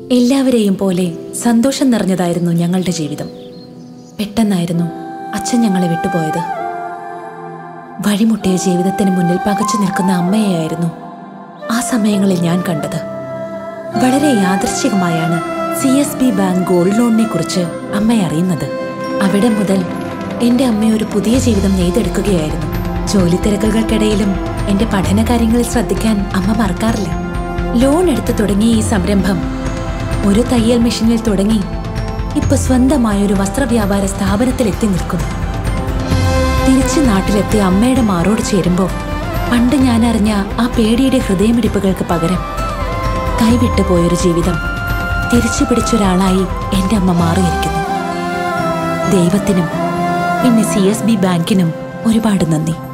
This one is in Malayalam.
എല്ലാവരെയും പോലെ സന്തോഷം നിറഞ്ഞതായിരുന്നു ഞങ്ങളുടെ ജീവിതം പെട്ടെന്നായിരുന്നു അച്ഛൻ ഞങ്ങളെ വിട്ടുപോയത് വഴിമുട്ടിയ ജീവിതത്തിന് മുന്നിൽ പകച്ചു നിൽക്കുന്ന അമ്മയെയായിരുന്നു ആ സമയങ്ങളിൽ ഞാൻ കണ്ടത് വളരെ യാദൃശ്ചികമായാണ് C S B bank gold ലോണിനെ കുറിച്ച് അമ്മ അറിയുന്നത് അവിടെ മുതൽ എന്റെ അമ്മ ഒരു പുതിയ ജീവിതം നെയ്തെടുക്കുകയായിരുന്നു ജോലി തിരക്കുകൾക്കിടയിലും എന്റെ പഠന കാര്യങ്ങളിൽ ശ്രദ്ധിക്കാൻ അമ്മ മറക്കാറില്ല ലോൺ എടുത്തു തുടങ്ങിയ ഈ സംരംഭം ഒരു തയ്യൽ മെഷീനിൽ തുടങ്ങി ഇപ്പൊ സ്വന്തമായ ഒരു വസ്ത്രവ്യാപാര സ്ഥാപനത്തിൽ എത്തി നിൽക്കുന്നു തിരിച്ചു നാട്ടിലെത്തിയ അമ്മയുടെ മാറോട് ചേരുമ്പോൾ പണ്ട് ഞാൻ അറിഞ്ഞ ആ പേടിയുടെ ഹൃദയമിടിപ്പുകൾക്ക് പകരം കൈവിട്ടു പോയൊരു ജീവിതം തിരിച്ചു പിടിച്ചൊരാളായി എന്റെ അമ്മ മാറിയിരിക്കുന്നു ദൈവത്തിനും പിന്നെ സി എസ് ബി ബാങ്കിനും ഒരുപാട് നന്ദി